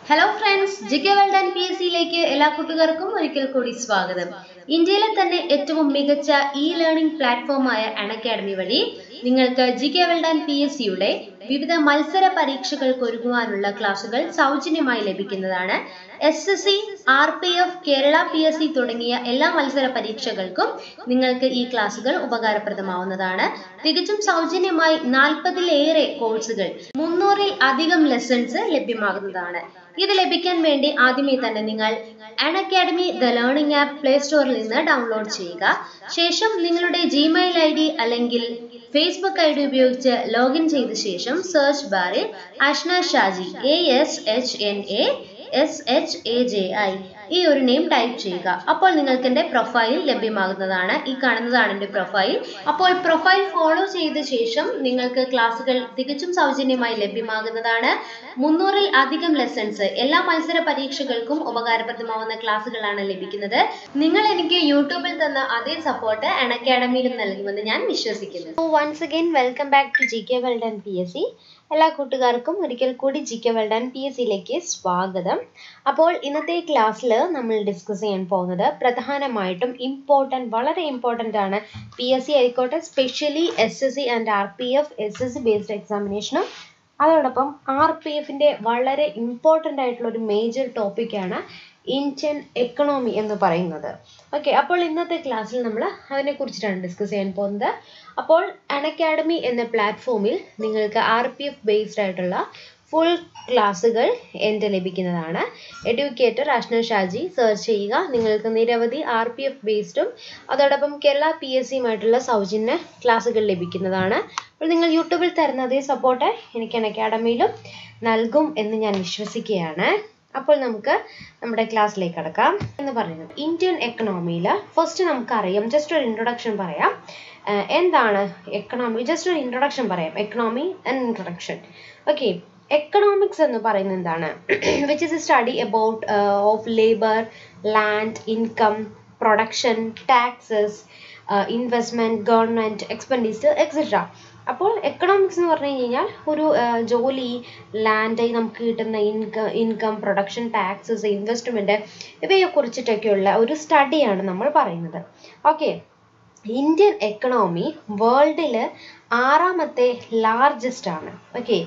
Hello friends GK world and P S സിയിലേക്ക് എല്ലാ കൂട്ടുകാർക്കും ഒരിക്കൽ കൂടി സ്വാഗതം ഇന്ത്യയിലെ തന്നെ ഏറ്റവും മികച്ച ഇ ലേണിംഗ് പ്ലാറ്റ്ഫോമായ അൺ അക്കാഡമി വഴി നിങ്ങൾക്ക് GK world and P S സിയുടെ വിവിധ മത്സര പരീക്ഷകൾക്ക് ഒരുങ്ങുവാനുള്ള ക്ലാസുകൾ സൗജന്യമായി ലഭിക്കുന്നതാണ് S S C R P F Kerala P S C തുടങ്ങിയ എല്ലാ മത്സര പരീക്ഷകൾക്കും നിങ്ങൾക്ക് ഈ ക്ലാസുകൾ ഉപകാരപ്രദമാവുന്നതാണ് തികച്ചും സൗജന്യമായി നാൽപ്പതിലേറെ കോഴ്സുകൾ മുന്നൂറിൽ അധികം ലെസൺസ് ലഭ്യമാകുന്നതാണ് ഇത് ലഭിക്കാൻ വേണ്ടി ആദ്യമേ തന്നെ നിങ്ങൾ Unacademy the learning app play സ്റ്റോറിൽ നിന്ന് ഡൗൺലോഡ് ചെയ്യുക ശേഷം നിങ്ങളുടെ ജിമെയിൽ ഐ ഡി അല്ലെങ്കിൽ ഫേസ്ബുക്ക് ഐ ഡി ഉപയോഗിച്ച് ലോഗിൻ ചെയ്ത ശേഷം സെർച്ച് ബാറിൽ Ashna Shaji A S H N A S H A J I ഈ ഒരു നെയിം ടൈപ്പ് ചെയ്യുക അപ്പോൾ നിങ്ങൾക്ക് എൻ്റെ പ്രൊഫൈൽ ലഭ്യമാകുന്നതാണ് ഈ കാണുന്നതാണ് എൻ്റെ പ്രൊഫൈൽ അപ്പോൾ പ്രൊഫൈൽ ഫോളോ ചെയ്ത ശേഷം നിങ്ങൾക്ക് ക്ലാസ്സുകൾ തികച്ചും സൗജന്യമായി ലഭ്യമാകുന്നതാണ് മുന്നൂറിൽ അധികം ലെസൺസ് എല്ലാ മത്സര പരീക്ഷകൾക്കും ഉപകാരപ്രദമാവുന്ന ക്ലാസ്സുകളാണ് ലഭിക്കുന്നത് നിങ്ങൾ എനിക്ക് യൂട്യൂബിൽ തന്ന അതേ സപ്പോർട്ട് അൺ അക്കാഡമിയിലും നൽകുമെന്ന് ഞാൻ വിശ്വസിക്കുന്നു once again welcome back to G K world and P S C എല്ലാ കൂട്ടുകാർക്കും ഒരിക്കൽ കൂടി G K world and P S സിയിലേക്ക് സ്വാഗതം അപ്പോൾ ഇന്നത്തെ ക്ലാസ്സിൽ നമ്മൾ ഡിസ്കസ് ചെയ്യാൻ പോകുന്നത് പ്രധാനമായിട്ടും ഇമ്പോർട്ടൻറ്റ് വളരെ ഇമ്പോർട്ടൻ്റ് ആണ് പി എസ് സി ആയിക്കോട്ടെ specially S S C and R P F S S C based എക്സാമിനേഷനും അതോടൊപ്പം ആർ പി എഫിൻ്റെ വളരെ ഇമ്പോർട്ടൻ്റ് ആയിട്ടുള്ള ഒരു മേജർ ടോപ്പിക്കാണ് ഇന്ത്യൻ എക്കണോമി എന്ന് പറയുന്നത് ഓക്കെ അപ്പോൾ ഇന്നത്തെ ക്ലാസ്സിൽ നമ്മൾ അതിനെക്കുറിച്ചിട്ടാണ് ഡിസ്കസ് ചെയ്യാൻ പോകുന്നത് അപ്പോൾ അൺ അക്കാഡമി എന്ന പ്ലാറ്റ്ഫോമിൽ നിങ്ങൾക്ക് ആർ പി എഫ് ബേസ്ഡ് ആയിട്ടുള്ള ഫുൾ ക്ലാസ്സുകൾ എൻ്റെ ലഭിക്കുന്നതാണ് എഡ്യൂക്കേറ്റർ അഷ്ന ഷാജി സെർച്ച് ചെയ്യുക നിങ്ങൾക്ക് നിരവധി ആർ പി എഫ് ബേസ്ഡും അതോടൊപ്പം കേരള പി എസ് സിയുമായിട്ടുള്ള സൗജന്യ ക്ലാസ്സുകൾ ലഭിക്കുന്നതാണ് അപ്പോൾ നിങ്ങൾ യൂട്യൂബിൽ തരുന്ന അതേ സപ്പോർട്ട് എനിക്ക് അക്കാഡമിയിലും നൽകും എന്ന് ഞാൻ വിശ്വസിക്കുകയാണ് അപ്പോൾ നമുക്ക് നമ്മുടെ ക്ലാസ്സിലേക്ക് കടക്കാം എന്ന് പറയുന്നത് ഇന്ത്യൻ എക്കണോമിയിൽ ഫസ്റ്റ് നമുക്കറിയാം ജസ്റ്റ് ഒരു ഇൻട്രൊഡക്ഷൻ പറയാം എന്താണ് എക്കണോമി ജസ്റ്റ് ഒരു ഇൻട്രൊഡക്ഷൻ പറയാം economy and introduction okay economics എന്ന് പറയുന്നത് എന്താണ് which is a study about of labour land income production taxes investment government expenditure etcetera അപ്പോൾ എക്കണോമിക്സ് എന്ന് പറഞ്ഞു കഴിഞ്ഞാൽ ഒരു ജോലി ലാൻഡ് നമുക്ക് കിട്ടുന്ന income income production taxes investment ഇവയെ കുറിച്ചിട്ടൊക്കെയുള്ള ഒരു സ്റ്റഡിയാണ് നമ്മൾ പറയുന്നത് ഓക്കെ ഇന്ത്യൻ എക്കണോമി വേൾഡിൽ ആറാമത്തെ ലാർജസ്റ്റ് ആണ് okay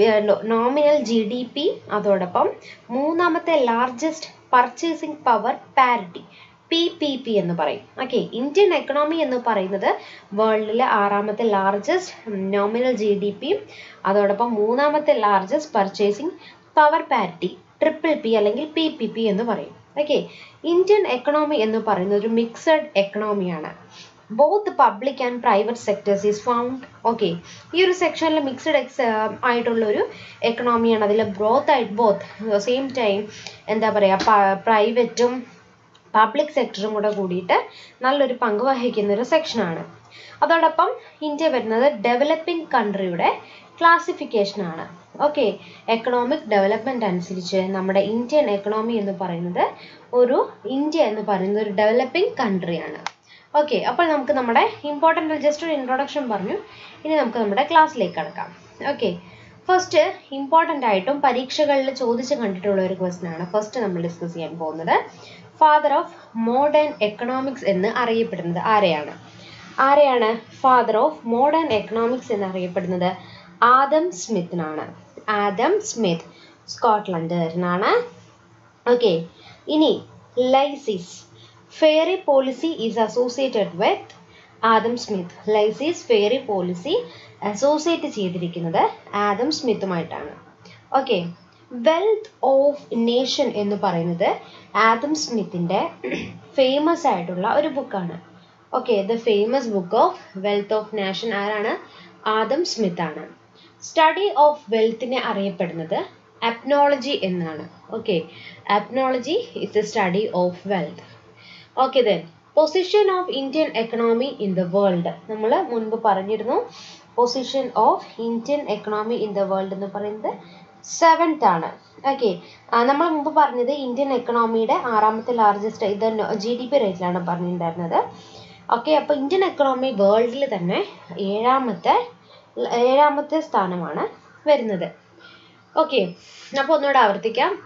nominal G D P അതോടൊപ്പം മൂന്നാമത്തെ largest purchasing power parity P P P എന്ന് പറയും ഓക്കെ ഇന്ത്യൻ എക്കണോമി എന്ന് പറയുന്നത് വേൾഡിലെ ആറാമത്തെ largest nominal G D P അതോടൊപ്പം മൂന്നാമത്തെ largest purchasing power parity triple P അല്ലെങ്കിൽ പി പി പി എന്ന് പറയും ഓക്കെ ഇന്ത്യൻ എക്കണോമി എന്ന് പറയുന്നത് ഒരു മിക്സഡ് എക്കണോമിയാണ് both public and private sectors is found okay ഈ ഒരു സെക്ഷനിൽ മിക്സഡ് എക്സ് ആയിട്ടുള്ള ഒരു എക്കണോമിയാണ് അതിൽ ബ്രോത്ത് ആയിട്ട് ബോത്ത് സെയിം ടൈം എന്താ പറയുക പ്രൈവറ്റും പബ്ലിക് സെക്ടറും കൂടെ കൂടിയിട്ട് നല്ലൊരു പങ്ക് വഹിക്കുന്ന ഒരു സെക്ഷനാണ് അതോടൊപ്പം ഇന്ത്യ വരുന്നത് ഡെവലപ്പിംഗ് കൺട്രിയുടെ ക്ലാസിഫിക്കേഷൻ ആണ് ഓക്കെ എക്കണോമിക് ഡെവലപ്മെന്റ് അനുസരിച്ച് നമ്മുടെ ഇന്ത്യൻ എക്കണോമി എന്ന് പറയുന്നത് ഒരു ഇന്ത്യ എന്ന് പറയുന്നത് ഒരു ഡെവലപ്പിംഗ് കൺട്രിയാണ് ഓക്കെ അപ്പോൾ നമുക്ക് നമ്മുടെ ഇമ്പോർട്ടൻ്റ് ജസ്റ്റ് ഒരു ഇൻട്രൊഡക്ഷൻ പറഞ്ഞു ഇനി നമുക്ക് നമ്മുടെ ക്ലാസ്സിലേക്ക് കടക്കാം ഓക്കെ ഫസ്റ്റ് ഇമ്പോർട്ടൻ്റ് ആയിട്ടും പരീക്ഷകളിൽ ചോദിച്ച് കണ്ടിട്ടുള്ള ഒരു ക്വസ്റ്റൻ ആണ് ഫസ്റ്റ് നമ്മൾ ഡിസ്കസ് ചെയ്യാൻ പോകുന്നത് ഫാദർ ഓഫ് മോഡേൺ എക്കണോമിക്സ് എന്ന് അറിയപ്പെടുന്നത് ആരെയാണ് ആരെയാണ് ഫാദർ ഓഫ് മോഡേൺ എക്കണോമിക്സ് എന്ന് അറിയപ്പെടുന്നത് ആദം സ്മിത്തിനാണ് ആദം സ്മിത്ത് സ്കോട്ട്ലൻഡുകാരനാണ് ഓക്കെ ഇനി laissez faire policy is associated with Adam Smith laissez faire policy associate ചെയ്തിരിക്കുന്നത് ആദം സ്മിത്തുമായിട്ടാണ് ഓക്കെ വെൽത്ത് ഓഫ് നേഷൻ എന്ന് പറയുന്നത് ആദം സ്മിത്തിൻ്റെ ഫേമസ് ആയിട്ടുള്ള ഒരു ബുക്കാണ് okay the famous book of wealth of nation ആരാണ് ആദം സ്മിത്ത് ആണ് സ്റ്റഡി ഓഫ് വെൽത്തിനെ അറിയപ്പെടുന്നത് അപ്നോളജി എന്നാണ് ഓക്കെ അപ്നോളജി is the study of wealth okay then position of Indian economy in the world നമ്മൾ മുൻപ് പറഞ്ഞിരുന്നു position of Indian economy in the world എന്ന് പറയുന്നത് സെവൻത്ത് ആണ് ഓക്കെ നമ്മൾ മുമ്പ് പറഞ്ഞത് ഇന്ത്യൻ എക്കണോമിയുടെ ആറാമത്തെ ലാർജസ്റ്റ് ഇത് ജി ഡി പി റേറ്റിലാണ് പറഞ്ഞിട്ടുണ്ടായിരുന്നത് ഓക്കെ അപ്പോൾ ഇന്ത്യൻ എക്കണോമി വേൾഡിൽ തന്നെ ഏഴാമത്തെ ഏഴാമത്തെ സ്ഥാനമാണ് വരുന്നത് ഓക്കെ അപ്പോൾ ഒന്നുകൂടെ ആവർത്തിക്കാം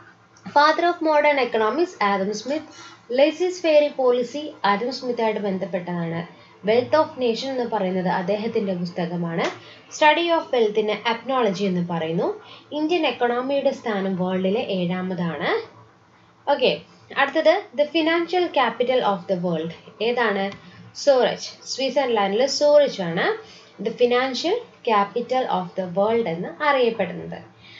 father of modern economics Adam Smith laissez faire policy Adam സ്മിത്തായിട്ട് ബന്ധപ്പെട്ടതാണ് വെൽത്ത് ഓഫ് നേഷൻ എന്ന് പറയുന്നത് അദ്ദേഹത്തിന്റെ പുസ്തകമാണ് സ്റ്റഡി ഓഫ് വെൽത്തിന് അപ്നോളജി എന്ന് പറയുന്നു ഇന്ത്യൻ എക്കണോമിയുടെ സ്ഥാനം വേൾഡിലെ ഏഴാമതാണ് ഓക്കെ അടുത്തത് the financial capital of the world ഏതാണ് സൂറജ് സ്വിറ്റ്സർലാൻഡിലെ സൂറജ് ആണ് the financial capital of the world എന്ന് അറിയപ്പെടുന്നത്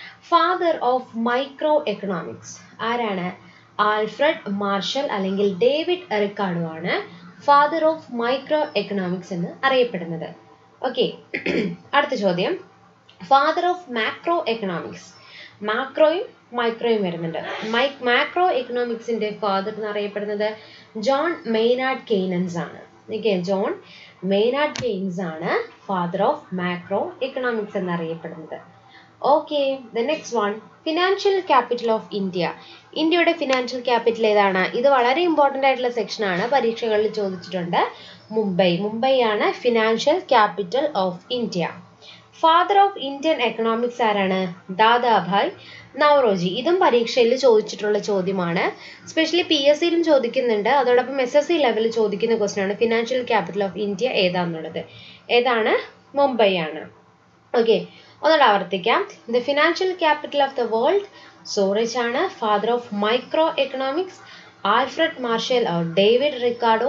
ഫാദർ ഓഫ് മൈക്രോ എക്കണോമിക്സ് ആരാണ് ആൽഫ്രഡ് മാർഷൽ അല്ലെങ്കിൽ ഡേവിഡ് റിക്കാർഡോ ആണ് ഫാദർ ഓഫ് മൈക്രോ എക്കണോമിക്സ് എന്ന് അറിയപ്പെടുന്നത് ഓക്കെ അടുത്ത ചോദ്യം ഫാദർ ഓഫ് മാക്രോ എക്കണോമിക്സ് മാക്രോയും മൈക്രോയും വരുന്നുണ്ട് മൈ മാക്രോ എക്കണോമിക്സിന്റെ ഫാദർ എന്ന് അറിയപ്പെടുന്നത് ജോൺ മെയ്നാർഡ് കെയ്നൻസ് ആണ് ഓക്കെ ജോൺ മെയ്നാർഡ് കെയ്ൻസ് ആണ് ഫാദർ ഓഫ് മാക്രോ എക്കണോമിക്സ് എന്നറിയപ്പെടുന്നത് okay the next one financial capital of India ഇന്ത്യയുടെ ഫിനാൻഷ്യൽ ക്യാപിറ്റൽ ഏതാണ് ഇത് വളരെ ഇമ്പോർട്ടൻ്റ് ആയിട്ടുള്ള സെക്ഷൻ ആണ് പരീക്ഷകളിൽ ചോദിച്ചിട്ടുണ്ട് മുംബൈ മുംബൈ ആണ് financial capital of India father of Indian economics ആരാണ് ദാദാഭായ് നവറോജി ഇതും പരീക്ഷയിൽ ചോദിച്ചിട്ടുള്ള ചോദ്യമാണ് സ്പെഷ്യലി പി എസ് സിയിലും ചോദിക്കുന്നുണ്ട് അതോടൊപ്പം എസ് എസ് സി ലെവലിൽ ചോദിക്കുന്ന ക്വസ്റ്റൻ ആണ് ഫിനാൻഷ്യൽ ക്യാപിറ്റൽ ഓഫ് ഇന്ത്യ ഏതാന്നുള്ളത് ഏതാണ് മുംബൈ ആണ് ഓക്കെ ഒന്നുകൂടെ ആവർത്തിക്കാം the financial capital of the world Zurich ആണ് father of micro economics Alfred Marshall or David Ricardo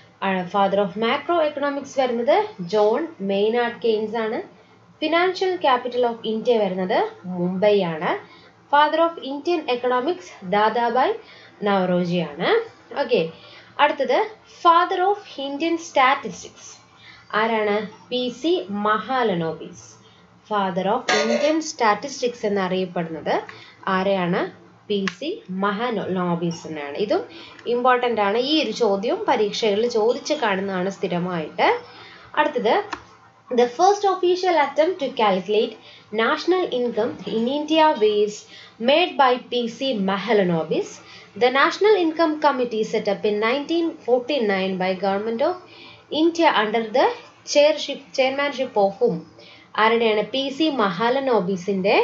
father of macro economics വരുന്നത് ജോൺ മെയ്നാർഡ് കെയ്ൻസ് ആണ് ഫിനാൻഷ്യൽ ക്യാപിറ്റൽ ഓഫ് ഇന്ത്യ വരുന്നത് മുംബൈ ആണ് father of Indian economics Dadabhai Naoroji ആണ് okay അടുത്തത് father of Indian statistics ആരാണ് P C Mahalanobis father of Indian statistics എന്നറിയപ്പെടുന്നത് ആരെയാണ് P C മഹാനോബിസ് എന്നാണ് ഇതും ഇമ്പോർട്ടൻ്റ് ആണ് ഈ ഒരു ചോദ്യം പരീക്ഷകളിൽ ചോദിച്ച് കാണുന്നതാണ് സ്ഥിരമായിട്ട് അടുത്തത് The first official attempt to calculate national income in India was made by P.C. Mahalanobis. The National Income Committee set up in 1949 by Government of India under the chairship, chairmanship of whom? ആരുടെയാണ് P C മഹാലനോബിസിൻ്റെ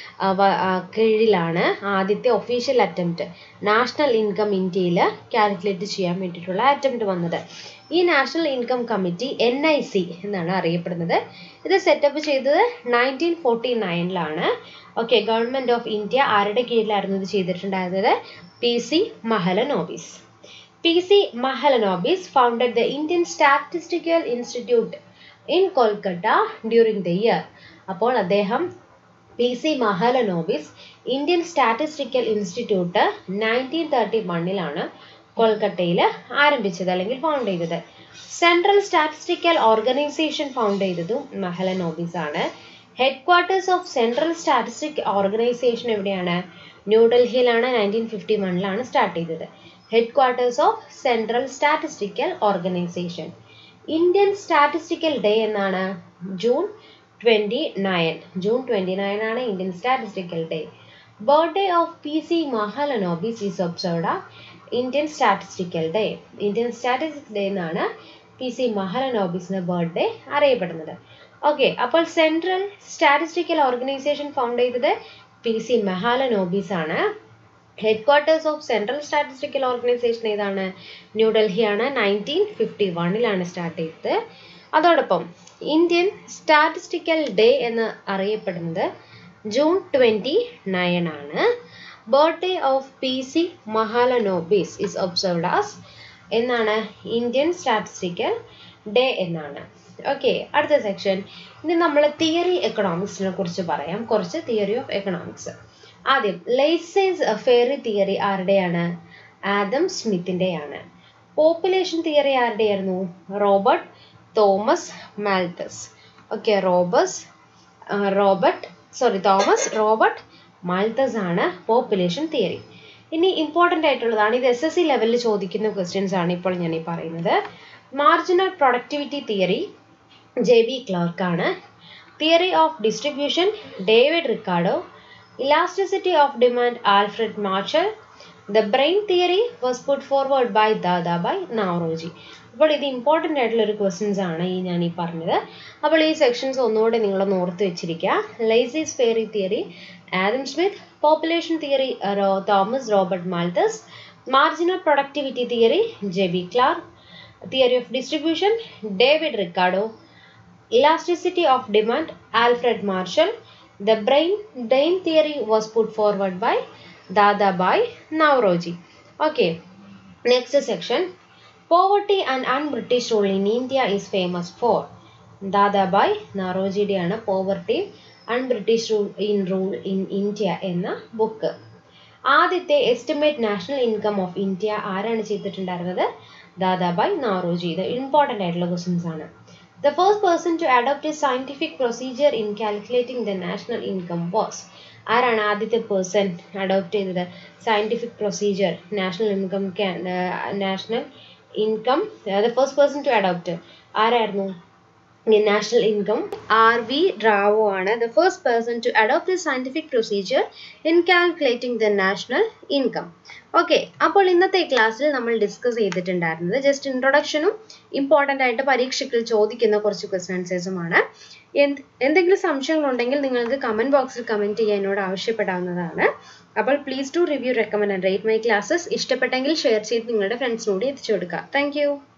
കീഴിലാണ് ആദ്യത്തെ official attempt national income ഇന്ത്യയിൽ calculate ചെയ്യാൻ വേണ്ടിയിട്ടുള്ള attempt വന്നത് ഈ national income committee N I C എന്നാണ് അറിയപ്പെടുന്നത് ഇത് സെറ്റപ്പ് ചെയ്തത് നയൻറ്റീൻ ഫോർട്ടി നയനിലാണ് ഓക്കെ ഗവൺമെൻറ് ഓഫ് ഇന്ത്യ ആരുടെ കീഴിലായിരുന്നു ഇത് ചെയ്തിട്ടുണ്ടായിരുന്നത് P C Mahalanobis P C Mahalanobis founded the Indian statistical institute in Kolkata during the year അപ്പോൾ അദ്ദേഹം P C Mahalanobis Indian statistical institute nineteen thirty വണ്ണിലാണ് കൊൽക്കത്തയിൽ ആരംഭിച്ചത് അല്ലെങ്കിൽ ഫൗണ്ട് ചെയ്തത് സെൻട്രൽ സ്റ്റാറ്റിസ്റ്റിക്കൽ ഓർഗനൈസേഷൻ ഫൗണ്ട് ചെയ്തതും മഹലനോബിസ് ആണ് headquarters of central statistic organisation എവിടെയാണ് ന്യൂഡൽഹിയിലാണ് നയൻറ്റീൻ ഫിഫ്റ്റി വണ്ണിലാണ് സ്റ്റാർട്ട് ചെയ്തത് headquarters of central statistical organisation Indian statistical day എന്നാണ് June twenty nine June twenty nine ആണ് Indian statistical day birthday of P C Mahalanobis is observed Indian statistical day Indian statistics day എന്നാണ് P C മഹാലനോബിസിന്റെ birthday അറിയപ്പെടുന്നത് okay അപ്പോൾ central statistical organisation found ചെയ്തത് P C Mahalanobis ആണ് headquarters of central statistical organisation ഏതാണ് ന്യൂഡൽഹിയാണ് nineteen fifty വണ്ണിലാണ് start ചെയ്തത് അതോടൊപ്പം ഇന്ത്യൻ സ്റ്റാറ്റിസ്റ്റിക്കൽ ഡേ എന്ന് അറിയപ്പെടുന്നത് ജൂൺ ട്വൻറ്റി നയൻ ആണ് birthday of P C Mahalanobis is observed as എന്നാണ് ഇന്ത്യൻ സ്റ്റാറ്റിസ്റ്റിക്കൽ ഡേ എന്നാണ് ഓക്കെ അടുത്ത സെക്ഷൻ ഇനി നമ്മൾ തിയറി എക്കണോമിക്സിനെ കുറിച്ച് പറയാം കുറച്ച് തിയറി ഓഫ് എക്കണോമിക്സ് ആദ്യം ലൈസേസ് ഫെയറി തിയറി ആരുടെയാണ് ആദം സ്മിത്തിൻ്റെയാണ് പോപ്പുലേഷൻ തിയറി ആരുടെയായിരുന്നു റോബർട്ട് തോമസ് മാൽത്തസ് ഓക്കെ റോബസ് Robert sorry Thomas Robert Malthus ആണ് പോപ്പുലേഷൻ തിയറി ഇനി ഇമ്പോർട്ടൻ്റ് ആയിട്ടുള്ളതാണ് ഇത് എസ് എസ് സി ലെവലിൽ ചോദിക്കുന്ന ക്വസ്റ്റ്യൻസ് ആണ് ഇപ്പോൾ ഞാൻ ഈ പറയുന്നത് marginal productivity theory J B Clark ആണ് theory of distribution David Ricardo elasticity of demand Alfred Marshall the brain theory was put forward by Dadabhai Naoroji അപ്പോൾ ഇത് ഇമ്പോർട്ടൻ്റ് ആയിട്ടുള്ള ഒരു ക്വസ്റ്റ്യൻസ് ആണ് ഈ ഞാൻ ഈ പറഞ്ഞത് അപ്പോൾ ഈ സെക്ഷൻസ് ഒന്നുകൂടെ നിങ്ങളൊന്ന് ഓർത്ത് വെച്ചിരിക്കുക laissez faire theory Adam Smith population theory Thomas Robert Malthus marginal productivity theory J B Clark theory of distribution David Ricardo elasticity of demand alfred marshall the brain brain theory was put forward by dadabhai navroji okay next section poverty and un-british rule in india is famous for Dadabhai നവറോജിയുടെയാണ് poverty unBritish rule in rule in India എന്ന book ആദ്യത്തെ estimate national income of India ആരാണ് ചെയ്തിട്ടുണ്ടായിരുന്നത് ദാദാബായ് നവറോജി ഇത് important ആയിട്ടുള്ള questions ആണ് The first person to adopt a scientific procedure in calculating the national income was ആരാണ് ആദ്യത്തെ പേഴ്സൺ അഡോപ്റ്റ് ചെയ്തത് scientific procedure national income national income the first person to adopt ആരായിരുന്നു national income R V Rao ആണ് the first person to adopt the scientific procedure in calculating the national income okay അപ്പോൾ ഇന്നത്തെ ക്ലാസ്സിൽ നമ്മൾ discuss ചെയ്തിട്ടുണ്ടായിരുന്നത് just ഇൻട്രൊഡക്ഷനും important ആയിട്ട് പരീക്ഷയ്ക്ക് ചോദിക്കുന്ന കുറച്ച് ക്വസ്റ്റൻ ആൻസേഴ്സുമാണ് എന്ത് എന്തെങ്കിലും സംശയങ്ങളുണ്ടെങ്കിൽ നിങ്ങൾക്ക് കമൻറ്റ് ബോക്സിൽ കമൻറ്റ് ചെയ്യാൻ എന്നോട് ആവശ്യപ്പെടാവുന്നതാണ് അപ്പോൾ please to review recommend and rate my classes ഇഷ്ടപ്പെട്ടെങ്കിൽ ഷെയർ ചെയ്ത് നിങ്ങളുടെ ഫ്രണ്ട്സിനോട് എത്തിച്ചു കൊടുക്കുക താങ്ക്